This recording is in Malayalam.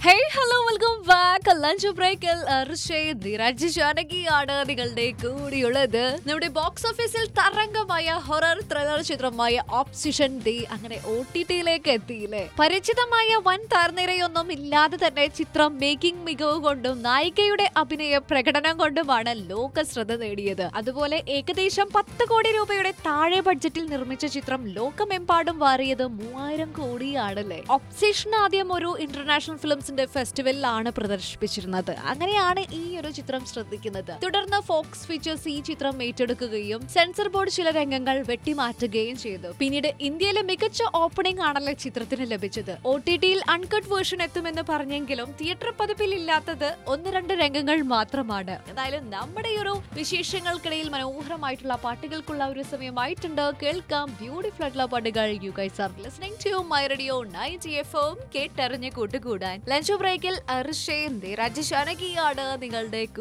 hey hello welcome back lunch ബ്രേക്കിൽ ധീരാജ് ജാനകിയാണ് നിങ്ങളുടെ കൂടിയുള്ളത് നമ്മുടെ ബോക്സ് ഓഫീസിൽ തരംഗമായ ഹൊറർ ത്രില്ലർ ചിത്രമായ ഓപ്സിഷൻ ദി അങ്ങനെ ഒ ടി ടിയിലേക്ക് എത്തിയില്ലേ പരിചിതമായ വൻ താർനിരയൊന്നും ഇല്ലാതെ തന്നെ ചിത്രം മേക്കിംഗ് മികവ് കൊണ്ടും നായികയുടെ അഭിനയ പ്രകടനം കൊണ്ടുമാണ് ലോക ശ്രദ്ധ നേടിയത് അതുപോലെ ഏകദേശം പത്ത് കോടി രൂപയുടെ താഴെ ബഡ്ജറ്റിൽ നിർമ്മിച്ച ചിത്രം ലോകമെമ്പാടും വാറിയത് മൂവായിരം കോടിയാണല്ലേ ഒബ്സേഷൻ ആദ്യം ഒരു ഇന്റർനാഷണൽ ഫിലിംസിന്റെ ഫെസ്റ്റിവലിലാണ് പ്രദർശിപ്പിച്ചിരുന്നത് അങ്ങനെയാണ് ഈ ഒരു ചിത്രം ശ്രദ്ധിക്കുന്നത് തുടർന്ന് ഫോക്സ് ഫീച്ചേഴ്സ് ഈ ചിത്രം ഏറ്റെടുക്കുകയും സെൻസർ ബോർഡ് ചില രംഗങ്ങൾ വെട്ടിമാറ്റുകയും ചെയ്തു പിന്നീട് ഇന്ത്യയിലെ മികച്ച ഓപ്പണിംഗ് ആണല്ലോ ചിത്രത്തിന് ലഭിച്ചത് ഒ ടി ടിയിൽ അൺകട്ട് വേർഷൻ എത്തുമെന്ന് പറഞ്ഞെങ്കിലും തിയേറ്റർ പതിപ്പിൽ ഇല്ലാത്തത് ഒന്ന് രണ്ട് രംഗങ്ങൾ മാത്രമാണ് എന്തായാലും നമ്മുടെ ഈ ഒരു വിശേഷങ്ങൾക്കിടയിൽ മനോഹരമായിട്ടുള്ള പാട്ടുകൾക്കുള്ള ഒരു സമയമായിട്ടുണ്ട് കേൾക്കാം ബ്യൂട്ടിഫുൾ ആയിട്ടുള്ള പാട്ടുകൾ you guys are listening to my radio night FM എം കേട്ടറിഞ്ഞ് കൂട്ടുകൂടാൻ ലഞ്ച് ബ്രേക്കിൽ അർഷേന്തി രാജശാനകിയാണ് നിങ്ങളുടെ